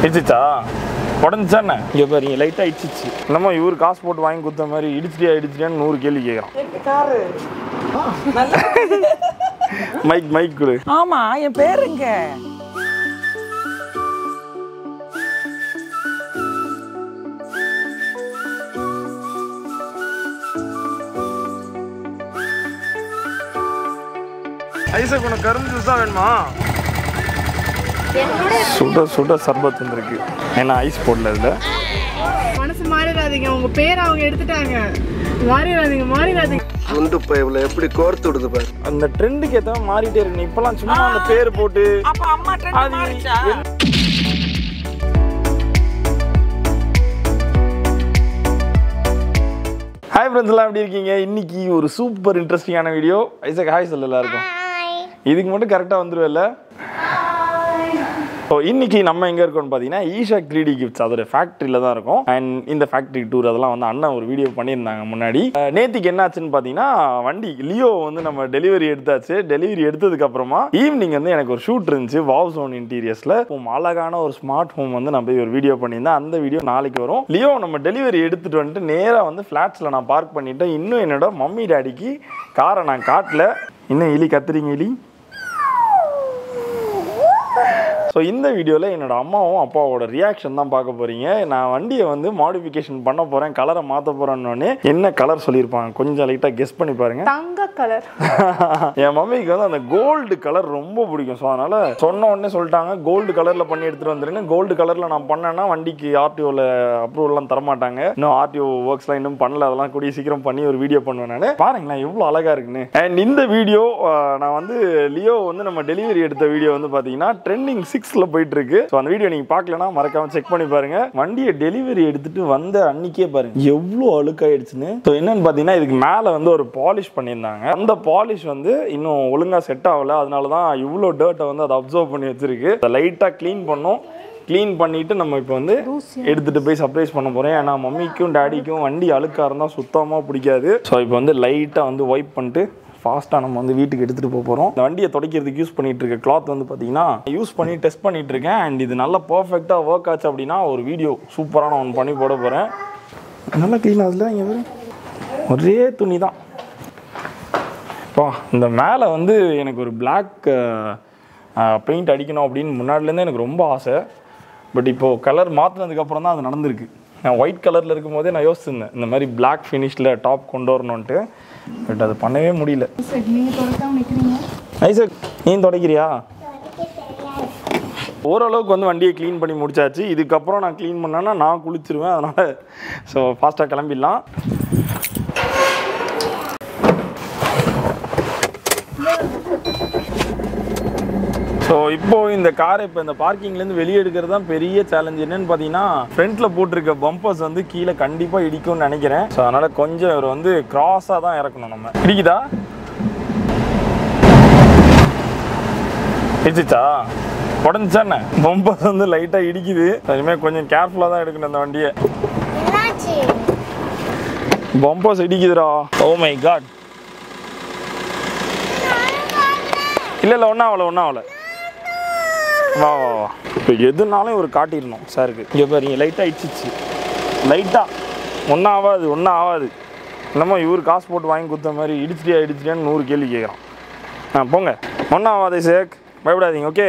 இடிச்சிச்சா உடஞ்சிச்சா என்ன இங்கே பாருங்க லைட்டாக இடிச்சிச்சு என்னமோ இவர் காசு போட்டு வாங்கி கொடுத்த மாதிரி இடிச்சிட்டியா இடிச்சிட்டியான்னு நூறு கேள்வி கேட்குறான் காரு மைக் மைக் கொடு ஆமா என் பேருங்க ஐசக் உனக்கு கரும்பு ஜூஸ் தான் வேணுமா சுட சுட சர்பத் வந்திருக்கு ஏன்னா ஐஸ் போடல இதில் மனசு மாறிடாதீங்க உங்க பேர் அவங்க எடுத்துட்டாங்க மாறிடாதீங்க மாறிடாதீங்க குண்டு பைப்ல எப்படி கோர்த்து விடுது பாரு அந்த ட்ரெண்டுக்கு ஏற்ற மாதிரி மாறிட்டே இருக்கு நீ இப்பெல்லாம் சும்மா அந்த பேர் போட்டு அப்ப அம்மா ட்ரெண்ட் அது மாறிச்சா ஹாய் ஃப்ரெண்ட்ஸ் எல்லாம் எப்படி இருக்கீங்க இன்னைக்கு ஒரு சூப்பர் இன்ட்ரெஸ்டிங்கான வீடியோ ஐசக் ஹாய் சொல்ல எல்லாருக்கும் இதுக்கு மட்டும் கரெக்டாக வந்துருவேல்ல ஸோ இன்னைக்கு நம்ம எங்கே இருக்கோம்னு பார்த்தீங்கன்னா ஈஷா த்ரீ டி கிஃப்ட்ஸ் அதோட ஃபேக்ட்ரியில் தான் இருக்கும் அண்ட் இந்த ஃபேக்ட்ரி டூர் அதெல்லாம் வந்து அண்ணன் ஒரு வீடியோ பண்ணியிருந்தாங்க முன்னாடி அஹ் நேத்திக்கு என்னாச்சுன்னு பார்த்தீங்கன்னா வண்டி லியோ வந்து நம்ம டெலிவரி எடுத்தாச்சு டெலிவரி எடுத்ததுக்கு அப்புறமா ஈவினிங் வந்து எனக்கு ஒரு ஷூட் இருந்துச்சு வாவ் ஜோன் இன்டீரியர்ஸில் அழகான ஒரு ஸ்மார்ட் ஹோம் வந்து நான் போய் ஒரு வீடியோ பண்ணியிருந்தேன் அந்த வீடியோ நாளைக்கு வரும் லியோ நம்ம டெலிவரி எடுத்துட்டு வந்துட்டு நேராக வந்து ஃப்ளாட்ஸில் நான் பார்க் பண்ணிட்டேன் இன்னும் என்னோட மம்மி டாடிக்கு காரை நான் காட்டல இன்னும் எலி கத்துறீங்க எலி ஸோ இந்த வீடியோவில் என்னோட அம்மாவும் அப்பாவோட ரியாக்ஷன் தான் பார்க்க போறீங்க நான் வண்டியை வந்து மாடிஃபிகேஷன் பண்ண போகிறேன் கலரை மாற்ற போகிறேன்னொடனே என்ன கலர் சொல்லியிருப்பாங்க கொஞ்சம் லைட்டாக கெஸ் பண்ணி பாருங்க தங்க கலர் என் மம்மிக்கு வந்து அந்த கோல்டு கலர் ரொம்ப பிடிக்கும் ஸோ அதனால சொன்ன உடனே சொல்லிட்டாங்க கோல்டு கலரில் பண்ணி எடுத்துட்டு வந்துருங்க கோல்டு கலரில் நான் பண்ணேன்னா வண்டிக்கு ஆர்டிஓவில் அப்ரூவல்லாம் தரமாட்டாங்க இன்னும் ஆர்டிஓ ஒர்க்ஸ்லாம் இன்னும் பண்ணல அதெல்லாம் கூடிய சீக்கிரம் பண்ணி ஒரு வீடியோ பண்ணுவேன் நான் பாருங்களேன் எவ்வளோ அழகா இருக்குன்னு அண்ட் இந்த வீடியோ நான் வந்து லியோ வந்து நம்ம டெலிவரி எடுத்த வீடியோ வந்து பார்த்தீங்கன்னா ட்ரெண்டிங் சிக்ஸில் போயிட்டு இருக்கு ஸோ அந்த வீடியோ நீங்கள் பார்க்கலனா மறக்காம செக் பண்ணி பாருங்க வண்டியை டெலிவரி எடுத்துட்டு வந்த அன்னைக்கே பாருங்க எவ்வளோ அழுக்காயிடுச்சுன்னு ஸோ என்னன்னு பார்த்தீங்கன்னா இதுக்கு மேலே வந்து ஒரு பாலிஷ் பண்ணியிருந்தாங்க அந்த பாலிஷ் வந்து இன்னும் ஒழுங்காக செட் ஆகல அதனால தான் இவ்வளோ டேர்ட்டை வந்து அதை அப்சர்வ் பண்ணி வச்சிருக்கு அதை லைட்டாக க்ளீன் பண்ணோம் க்ளீன் பண்ணிட்டு நம்ம இப்போ வந்து எடுத்துட்டு போய் சர்ப்ரைஸ் பண்ண போறேன் ஏன்னா மம்மிக்கும் டேடிக்கும் வண்டி அழுக்கா இருந்தால் சுத்தமாக பிடிக்காது ஸோ இப்போ வந்து லைட்டாக வந்து ஒய்ப் பண்ணிட்டு ஃபாஸ்ட்டாக நம்ம வந்து வீட்டுக்கு எடுத்துகிட்டு போக போகிறோம் இந்த வண்டியை துடைக்கிறதுக்கு யூஸ் பண்ணிட்டு இருக்க கிளாத் வந்து பார்த்தீங்கன்னா யூஸ் பண்ணி டெஸ்ட் பண்ணிட்டு இருக்கேன் அண்ட் இது நல்லா பர்ஃபெக்டாக ஒர்க் ஆச்சு அப்படின்னா ஒரு வீடியோ சூப்பரான ஒன்று பண்ணி போட போகிறேன் நல்லா க்ளீன் ஆகுதுல இங்கே பாரு. ஒரே துணி தான் பா இந்த மேலே வந்து எனக்கு ஒரு பிளாக் பெயிண்ட் அடிக்கணும் அப்படின்னு முன்னாடிலேருந்தே எனக்கு ரொம்ப ஆசை பட் இப்போது கலர் மாற்றினதுக்கப்புறம் தான் அது நடந்திருக்கு நான் ஒயிட் கலரில் இருக்கும்போதே நான் யோசிச்சிருந்தேன் இந்த மாதிரி பிளாக் ஃபினிஷில் டாப் கொண்டு வரணுன்ட்டு பட் அது பண்ணவே முடியல நீங்க தொடக்காம நிக்கிறீங்க ஐசக் நீ துடைக்கிறியா ஓரளவுக்கு வந்து வண்டியை க்ளீன் பண்ணி முடிச்சாச்சு இதுக்கப்புறம் நான் க்ளீன் பண்ணேன்னா நான் குளிச்சிருவேன் அதனால் ஸோ ஃபாஸ்ட்டாக கிளம்பிடலாம் ஸோ இப்போ இந்த காரை இப்போ இந்த பார்க்கிங்லேருந்து வெளியே எடுக்கிறது தான் பெரிய சேலஞ்ச் என்னன்னு பார்த்தீங்கன்னா ஃப்ரண்ட்டில் போட்டிருக்க பம்பர்ஸ் வந்து கீழே கண்டிப்பாக இடிக்கும்னு நினைக்கிறேன் ஸோ அதனால் கொஞ்சம் இவர் வந்து கிராஸாக தான் இறக்கணும் நம்ம இடிக்குதா இடிச்சிச்சா உடஞ்சிச்சா என்ன பம்பர்ஸ் வந்து லைட்டாக இடிக்குது இனிமேல் கொஞ்சம் கேர்ஃபுல்லாக தான் எடுக்கணும் இந்த வண்டியை பம்பர்ஸ் இடிக்குதுடா ஓ மை காட் இல்லை இல்லை ஒன்றும் ஆகல ஒன்றும் ஆகல வா வா வா இப்போ எதுனாலும் ஒரு காட்டிடணும் சாருக்கு இங்கே பாருங்க லைட்டாக இடிச்சிச்சு லைட்டாக ஒன்றும் ஆகாது ஒன்றும் ஆகாது என்னமோ இவர் காசு போட்டு வாங்கி கொடுத்த மாதிரி இடிச்சிட்டியா இடிச்சிட்டியான்னு நூறு கேள்வி கேட்குறான் ஆ போங்க ஒன்றும் ஆகாதே சேக் பயப்படாதீங்க ஓகே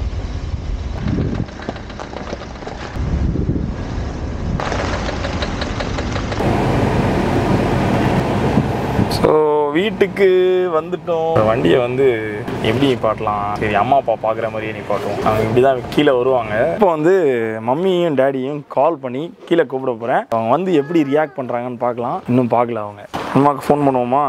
ஸோ வீட்டுக்கு வந்துட்டோம் வண்டியை வந்து எப்படி நிப்பாட்டலாம் சரி அம்மா அப்பா பார்க்குற மாதிரியே நிப்பாட்டுவோம் அவங்க இப்படி தான் கீழே வருவாங்க இப்போ வந்து மம்மியும் டேடியும் கால் பண்ணி கீழே கூப்பிட போகிறேன் அவங்க வந்து எப்படி ரியாக்ட் பண்ணுறாங்கன்னு பார்க்கலாம் இன்னும் பார்க்கல அவங்க அம்மாவுக்கு ஃபோன் பண்ணுவோமா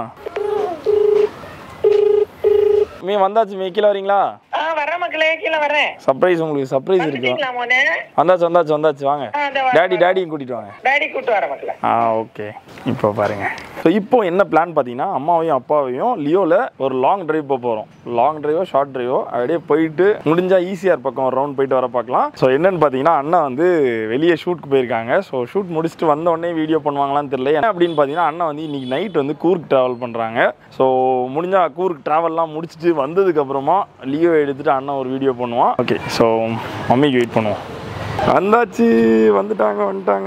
மீ வந்தாச்சு மீ கீழே வரீங்களா ஆ வர மக்களே கீழே வரேன் சர்ப்ரைஸ் உங்களுக்கு சர்ப்ரைஸ் இருக்கு வந்துட்டீங்களா மோனே வந்தாச்சு வந்தாச்சு வந்தாச்சு வாங்க ஆ, இந்த வரேன், டேடி டேடியும் கூட்டிட்டு வாங்க டாடி கூட்டு வர மக்களே ஆ ஓகே இப்போ பாருங்க ஸோ இப்போ என்ன பிளான் பார்த்தீங்கன்னா அம்மாவையும் அப்பாவையும் லியோவில் ஒரு லாங் டிரைவ் போக போகிறோம் லாங் டிரைவோ ஷார்ட் டிரைவோ அப்படியே போயிட்டு முடிஞ்சா ஈஸியாக பக்கம் ஒரு ரவுண்ட் போயிட்டு வர பார்க்கலாம் ஸோ என்னன்னு பார்த்தீங்கன்னா அண்ணா வந்து வெளியே ஷூட்க்கு போயிருக்காங்க ஸோ ஷூட் முடிச்சுட்டு வந்த உடனே வீடியோ பண்ணுவாங்களான்னு தெரியல என்ன அப்படின்னு பார்த்தீங்கன்னா அண்ணா வந்து இன்னைக்கு நைட் வந்து கூர்க் ட்ராவல் பண்ணுறாங்க ஸோ முடிஞ்சா கூர்க் ட்ராவல்லாம் முடிச்சுட்டு வந்ததுக்கு அப்புறமா லியோ எடுத்துட்டு அண்ணா ஒரு வீடியோ பண்ணுவான் ஓகே ஸோ மம்மிக்கு வெயிட் பண்ணுவோம் வந்தாச்சு வந்துட்டாங்க வந்துட்டாங்க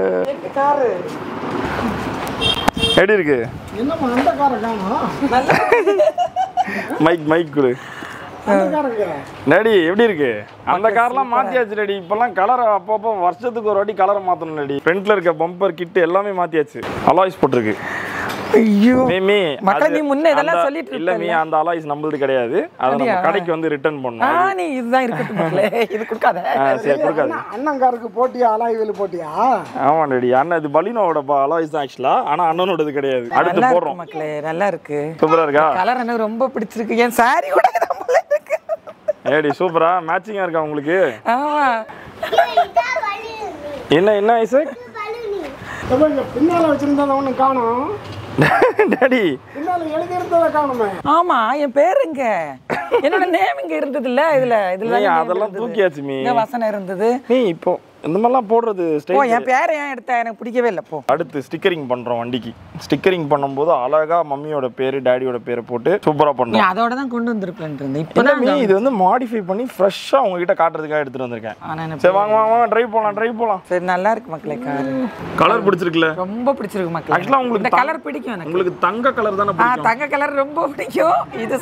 எப்படி இருக்கு என்னம்மா அந்த காரை காணும் மைக் மைக் கொடு அந்த காரங்க டேடி எப்படி இருக்கு அந்த கார்லாம் மாத்தியாச்சு டேடி இப்பெல்லாம் கலரை அப்பப்போ வருஷத்துக்கு ஒரு வாட்டி கலரை மாத்தணும் டேடி ஃப்ரண்ட்ல இருக்க பம்பர் கிட் எல்லாமே மாத்தியாச்சு அலாய்ஸ் போட்டிருக்கு ஐயோ மீ மக்களே, அது- நீ முன்ன இதெல்லாம் அந்த- சொல்லிட்டு இல்ல மீ அந்த அலாய்ஸ் நம்மளது கிடையாது அதை நம்ம அப்படியா? கடைக்கு வந்து ரிட்டர்ன் ஆ பண்ணோம் நீ இதுதான் இருக்கட்டும் மக்களே இது கொடுக்காத ஆ, சரி கொடுக்காது அண்ணங்காருக்கு போட்டியா அலாய்வேலு போட்டியா ஆமா டேடி அண்ணன் இது பலினோட அலாய்ஸ் தான் ஆக்சுவலா ஆனா அண்ணனோடது கிடையாது அடுத்து நல்லா போடுறோம் இருக்கு மக்களே நல்லா இருக்கு சூப்பரா இருக்கா கலர் எனக்கு ரொம்ப பிடிச்சிருக்கு என் சாரி கூட இதான் போல இருக்கு ஏடி சூப்பரா மேட்சிங்கா இருக்கா உங்களுக்கு ஆமா என்ன என்ன ஐசக் எப்ப இங்க பின்னால வச்சிருந்ததை ஒண்ணு காணும் டாடி பின்னால எழுதி இருந்ததை காணுமே ஆமா என் பேருங்க என்னோட நேம் இங்க இருந்தது இல்ல இதுல இதுல நீ தான் name அதெல்லாம் இருந்தது. தூக்கியாச்சு மீ இங்க வசனம் இருந்தது நீ இப்போ இந்த மாதிரிலாம் போடுறது ஓ ஸ்டைல் என் பேரை ஏன் எடுத்த எனக்கு பிடிக்கவே இல்லை போ அடுத்து ஸ்டிக்கரிங் பண்றோம் வண்டிக்கு ஸ்டிக்கரிங் பண்ணும்போது அழகா மம்மியோட பேரு டாடியோட பேரை போட்டு சூப்பரா நீ பண்றோம் அதோட தான் கொண்டு வந்திருப்பேன் இருந்தேன் இல்ல இப்பதான் மீ இது வந்து மாடிஃபை பண்ணி ஃப்ரெஷ்ஷா உங்ககிட்ட காட்டுறதுக்காக எடுத்துட்டு வந்திருக்கேன் ஆனா எனக்கு சரி வாங்க வாங்க வாங்க டிரைவ் போலாம் டிரைவ் போலாம் சரி நல்லா இருக்கு மக்களே கார் கலர் பிடிச்சிருக்குல்ல ரொம்ப பிடிச்சிருக்கு மக்களே ஆக்சுவலா உங்களுக்கு இந்த தங்க- கலர் பிடிக்கும் எனக்கு உங்களுக்கு தங்க கலர் தானே ஆ பிடிக்கும் தங்க கலர் ரொம்ப பிடிக்கும் இது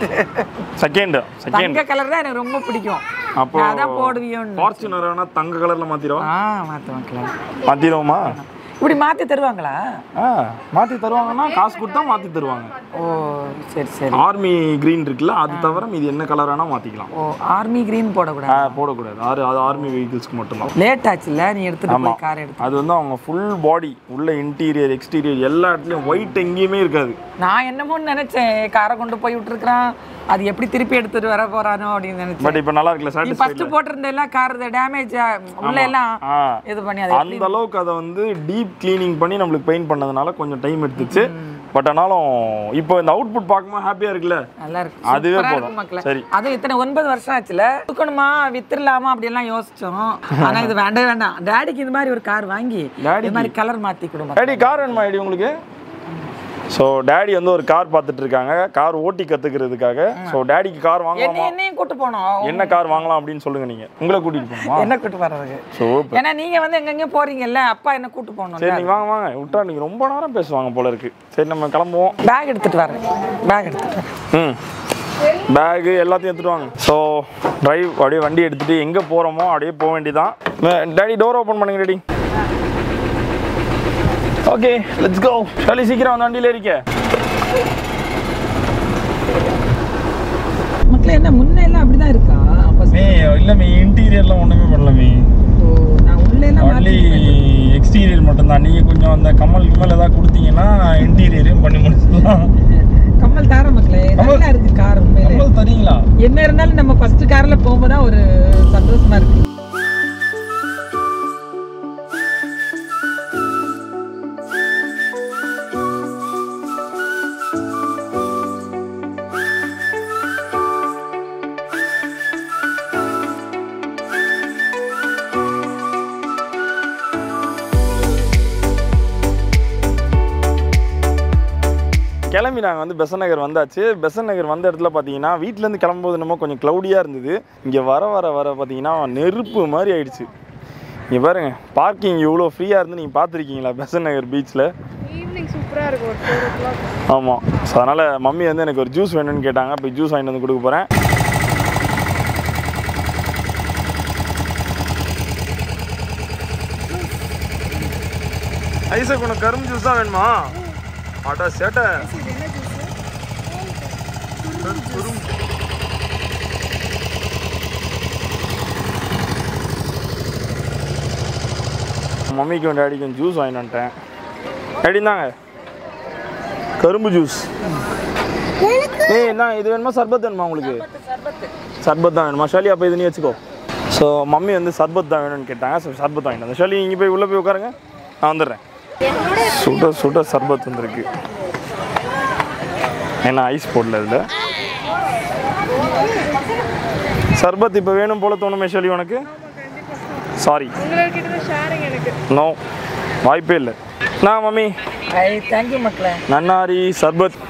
செகண்ட் செகண்ட் தங்க கலர் தான் எனக்கு ரொம்ப பிடிக்கும் அப்போ நான் அதான் போடுவியோன்னு ஃபார்ச்சுனர் வேணா தங்க கலர்ல மாத்திரும் ஆ மாத்து மக்களே மாத்திடுவோமா இப்படி மாத்தி தருவாங்களா ஆ மாத்தி தருவாங்கன்னா காசு கொடுத்தா மாத்தி தருவாங்க ஓ சரி சரி ஆர்மி கிரீன் இருக்குல்ல அது தவிர இது என்ன கலர் வேணா மாத்திக்கலாம் ஓ ஆர்மி கிரீன் ஆ, போடக்கூடாது போடக்கூடாது அது அது ஆர்மி வெஹிக்கிள்ஸ்க்கு மட்டும்தான் லேட் ஆச்சுல நீ எடுத்துட்டு ஆமா போய் கார் எடுத்து அது வந்து அவங்க ஃபுல் பாடி உள்ள இன்டீரியர் எக்ஸ்டீரியர் எல்லா இடத்துலயும் ஒயிட் எங்கேயுமே இருக்காது நான் என்னமோன்னு நினைச்சேன் காரை கொண்டு போய் விட்டுருக்கான் அது எப்படி திருப்பி எடுத்துட்டு வர போறானோ அப்படின்னு நினைச்சேன் பட் இப்போ நல்லா இருக்குல்ல நீ சாட்டிஸ்ஃபைட் ஃபர்ஸ்ட் போட்டிருந்த எல்லாம் கார் டேமேஜ் உள்ள எல்லாம் ஆ இது பண்ணி அதை அந்த அளவுக்கு அதை வந்து டீப் க்ளீனிங் பண்ணி நம்மளுக்கு பெயிண்ட் பண்ணதுனால கொஞ்சம் டைம் எடுத்துச்சு பட் ஆனாலும் இப்போ இந்த அவுட்புட் பார்க்கும்போது ஹாப்பியா இருக்குல்ல நல்லா இருக்கு அதுவே சூப்பரா போதும். இருக்கு மக்களே சரி. அதுவும் இத்தனை ஒன்பது வருஷம் ஆச்சுல தூக்கணுமா வித்துடலாமா அப்படி எல்லாம் யோசிச்சோம் ஆனா இது வேண்டவே வேண்டாம் டாடிக்கு இந்த மாதிரி ஒரு கார் வாங்கி டாடிக்கு? இந்த மாதிரி கலர் மாத்தி கொடுமா டேடி கார் வேணுமா ஐடி உங்களுக்கு ஸோ டேடி வந்து ஒரு கார் பார்த்துட்டு இருக்காங்க கார் ஓட்டி கத்துக்கிறதுக்காக ஸோ டேடிக்கு கார் என்ன வாங்கலாமா என்னையும் கூட்டு போனோம் என்ன கார் வாங்கலாம் அப்படின்னு சொல்லுங்க நீங்க உங்களை கூட்டிட்டு போகணுமா என்ன கூட்டு வர்றதுக்கு சூப்பர் ஏன்னா நீங்க வந்து எங்கெங்க போறீங்கல்ல அப்பா என்ன கூட்டு போகணும் சரி நீங்க வாங்க வாங்க விட்டா நீங்க ரொம்ப நேரம் பேசுவாங்க போல இருக்கு சரி நம்ம கிளம்புவோம் பேக் எடுத்துட்டு வரேன் பேக் எடுத்துட்டு வரேன் ம் பேகு எல்லாத்தையும் எடுத்துட்டு வாங்க ஸோ டிரைவ் அப்படியே வண்டி எடுத்துட்டு எங்கே போகிறோமோ அப்படியே போக வேண்டியதான் டேடி டோர் ஓப்பன் பண்ணுங்க டேடி ஓகே லெட்ஸ் கோ சளி சீக்கிரம் வந்து வண்டியில் இருக்க மக்களே என்ன முன்ன எல்லாம் அப்படிதான் இருக்கா அப்ப மே இல்லை மே இன்டீரியர்லாம் ஒன்றுமே பண்ணல மே ஓ, நான் உள்ள எல்லாம் ஒன்லி மாத்தி எக்ஸ்டீரியர் மட்டும்தான் நீங்கள் கொஞ்சம் அந்த கமல் கிமல் ஏதாவது கொடுத்தீங்கன்னா இன்டீரியரையும் பண்ணி முடிச்சிடலாம் கம்மல் தார மக்களே நல்லா இருக்கு கார் உண்மையிலே கமல் தரீங்களா என்ன இருந்தாலும் நம்ம ஃபர்ஸ்ட் கார்ல போகும்போது தான் ஒரு சந்தோஷமா இருக்கு கிளம்பி நாங்கள் வந்து பெசன் நகர் வந்தாச்சு பெசன் நகர் வந்த இடத்துல பார்த்தீங்கன்னா வீட்டிலேருந்து கிளம்பும்போது என்னமோ கொஞ்சம் க்ளவுடியாக இருந்தது இங்கே வர வர வர பார்த்தீங்கன்னா நெருப்பு மாதிரி ஆயிடுச்சு இங்கே பாருங்க பார்க்கிங் இவ்வளோ ஃப்ரீயாக இருந்து நீங்கள் பார்த்துருக்கீங்களா பெசன் நகர் பீச்சில் ஈவினிங் சூப்பராக இருக்கும் ஒரு ஃபோர் ஓ கிளாக் ஆமாம் ஸோ அதனால் மம்மி வந்து எனக்கு ஒரு ஜூஸ் வேணும்னு கேட்டாங்க போய் ஜூஸ் வாங்கிட்டு வந்து கொடுக்க போகிறேன் ஐசக் உனக்கு கரும்பு ஜூஸ் தான் வேணுமா அடா சேட்டை மம்மிக்கும் டேடிக்கும் ஜூஸ் வாங்கிட்டு வந்துட்டேன் டேடி தாங்க கரும்பு ஜூஸ் ஏய் என்ன இது வேணுமா சர்பத் வேணுமா உங்களுக்கு சர்பத் தான் வேணுமா ஷாலி அப்போ இது நீ வச்சுக்கோ ஸோ மம்மி வந்து சர்பத் தான் வேணும்னு கேட்டாங்க ஸோ சர்பத் வாங்கிட்டு வந்தேன் ஷாலி இங்கே போய் உள்ளே போய் உட்காருங்க நான் வந்துடுறேன் சுட சுட சர்பத் வந்திருக்கு ஏன்னா ஐஸ் போடல இதில் சர்பத் இப்போ வேணும் போல தோணுமே ஷாலி உனக்கு சாரி உங்கள்கிட்ட தான் ஷேரிங் எனக்கு நோ வாய்ப்பே இல்லை நான் மம்மி ஐ தேங்க்யூ மக்களே நன்னாரி சர்பத்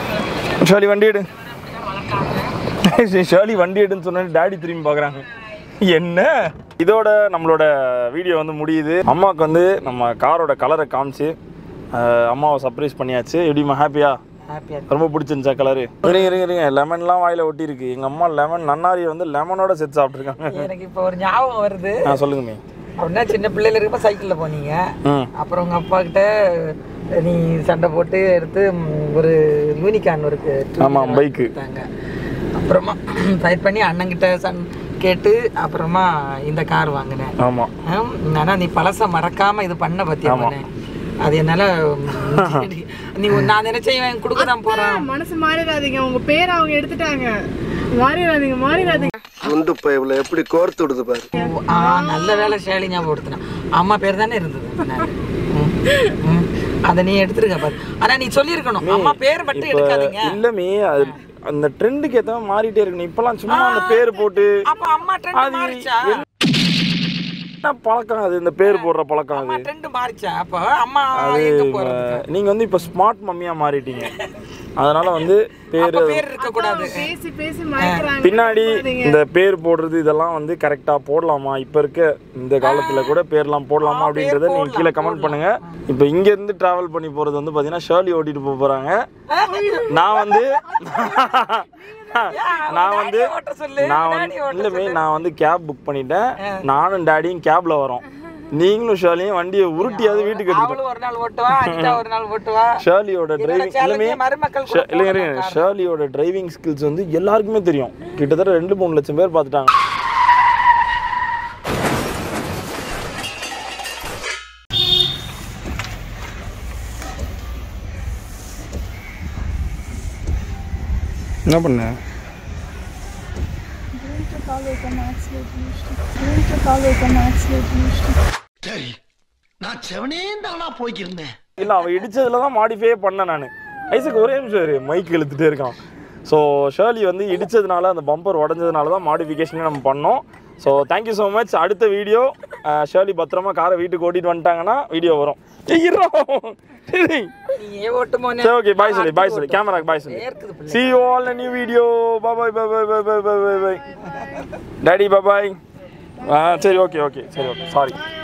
ஷாலி வண்டி எடு ஷாலி வண்டி எடுன்னு சொன்னா டாடி திரும்பி பார்க்குறாங்க என்ன இதோட நம்மளோட வீடியோ வந்து முடியுது அம்மாவுக்கு வந்து நம்ம காரோட கலரை காமிச்சு அஹ், அம்மாவை சர்ப்ரைஸ் பண்ணியாச்சு எப்படிம்மா ஹாப்பியா ஹாப்பியா ரொம்ப பிடிச்சிருந்துச்சா கலரு இருங்க இருங்க இருங்க லெமன்லாம் வாயில ஒட்டி இருக்கு எங்க அம்மா லெமன் நன்னாரியை வந்து லெமனோட சேர்த்து சாப்பிட்ருக்காங்க எனக்கு இப்போ ஒரு ஞாபகம் வருது ஆ சொல்லுங்கம்மே அப்படின்னா சின்ன பிள்ளைல இருக்கப்ப சைக்கிளில் போனீங்க ம் அப்புறம் உங்க அப்பா கிட்ட நீ சண்டை போட்டு எடுத்து ம், ஒரு யூனிகான் ஒரு ஆமா, bike. கொடுத்தாங்க அப்புறமா ஃபைட் பண்ணி அண்ணங்கிட்ட சன் கேட்டு அப்புறமா இந்த கார் வாங்கினேன் ஆமாம் ஆம், ஆனா நீ பழச மறக்காம இது பண்ண பத்தியா ஆமா. பண்ண அது என்னால ம், நீ நான் நினைச்சேன் இவன் கொடுக்க தான் போறான் மனசு மாறிடாதீங்க உங்க பேர் அவங்க எடுத்துட்டாங்க மாறிடாதீங்க மாறிடாதீங்க குண்டு பைப்ல எப்படி கோர்த்து விடுது பாரு ஆ நல்ல வேலை ஷேலி ஞாபகப்படுத்தின அம்மா பேர் தானே இருந்தது பின்னாடி. ம், ம். அதை நீ எடுத்துருக்க பாரு ஆனா நீ சொல்லியிருக்கணும் அம்மா பேர் மட்டும் எடுக்காதீங்க இல்லமே அது அந்த ட்ரெண்டுக்கு ஏற்ற மாதிரி மாறிட்டே இருக்கு நீ இப்பெல்லாம் சும்மா அந்த பேர் போட்டு அப்ப அம்மா ட்ரெண்ட் அது மாறிச்சா என்ன பழக்கம் அது இந்த பேர் போடுற பழக்கம் அம்மா அது ட்ரெண்ட் மாறிச்சா அப்ப அம்மா அது எங்க போறது அஹ், நீங்க வந்து இப்ப ஸ்மார்ட் மம்மியா மாறிட்டீங்க அதனால வந்து பேர் அப்ப பேர் இருக்க கூடாது பேசி பேசி மயக்கிறாங்க பின்னாடி இந்த பேர் போடுறது இதெல்லாம் வந்து கரெக்டா போடலாமா இப்ப இருக்க இந்த காலத்துல கூட பேர்லாம் போடலாமா அப்படின்றத நீங்க கீழே கமெண்ட் பண்ணுங்க இப்ப இங்க இருந்து டிராவல் பண்ணி போறது வந்து பாத்தீங்கன்னா ஷேர்லி ஓட்டிட்டு போக போறாங்க நான் வந்து நான் வந்து ஓட்ட சொல்லு நான் வந்து இல்லமே நான் வந்து கேப் புக் பண்ணிட்டேன் நானும் டேடியும் கேப்ல வரோம் நீங்களும் ஷேர்லியும் வண்டியை உருட்டியாவது வீட்டுக்கு எடுத்துட்டு அவளும் ஒரு நாள் ஓட்டுவா அனிதா ஒரு நாள் ஓட்டுவா ஷேர்லியோட என்னோட டிரைவிங் challenge இல்லமே ஏ மருமக்கள் ஷே- கூட இல்லைங்க போகணும் இருங்க ஷேர்லியோட டிரைவிங் ஸ்கில்ஸ் வந்து எல்லாருக்குமே தெரியும் கிட்டத்தட்ட ரெண்டு மூணு லட்சம் பேர் பார்த்துட்டாங்க என்ன பண்ண சரி நான் செவனே தானா போய்க்கிருந்தேன் இல்ல அவன் இடிச்சதுல தான் மாடிஃபை பண்ணேன் நான் ஐசக் ஒரே நிமிஷம் இரு மைக் இழுத்துட்டே இருக்கான் ஸோ ஷேர்லி வந்து இடிச்சதுனால அந்த பம்பர் உடஞ்சதுனால தான் மாடிஃபிகேஷனே நம்ம பண்ணோம் ஸோ தேங்க்யூ ஸோ மச் அடுத்த வீடியோ ஷேர்லி பத்திரமா காரை வீட்டுக்கு ஓட்டிட்டு வந்துட்டாங்கன்னா வீடியோ வரும் ஏய், இருடா. சரி நீ ஏன் ஓட்டுமோன்னு சரி ஓகே பாய் சொல்லி பாய் சொல்லி கேமராக்கு பாய் சொல்லி ஏற்குது பிள்ளை see you all in a new video bye bye bye bye bye bye bye bye bye daddy bye bye ஆ சரி ஓகே ஓகே சரி ஓகே சாரி